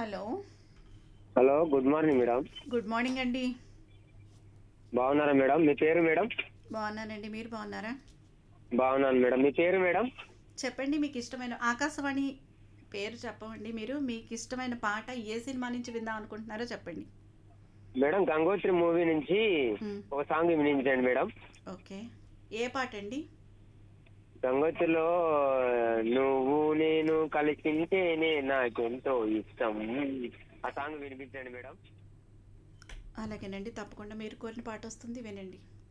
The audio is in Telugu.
hello hello good morning madam good morning అండి బాగున్నారా మేడం మీ పేరు మేడం బాగున్నానండి మీరు బాగున్నారా బాగున్నాను మేడం మీ పేరు మేడం చెప్పండి మీకు ఇష్టమైన ఆకాశవాణి పేరు చెప్పండి మీరు మీకు ఇష్టమైన పాట ఏ సినిమా నుంచి విందాం అనుకుంటున్నారో చెప్పండి మేడం గంగోత్రి మూవీ నుంచి మ్, ఒక సాంగ్ వినించండి మేడం ఓకే ఏ పాట అండి గంగోత్రిలో నువ్వు నేను కలిసింటేనే నాకెంతో ఇష్టం ఆ సాంగ్ వినిపించండి మేడం అలాగేనండి తప్పకుండా మీరు కోరిన పాట వస్తుంది వినండి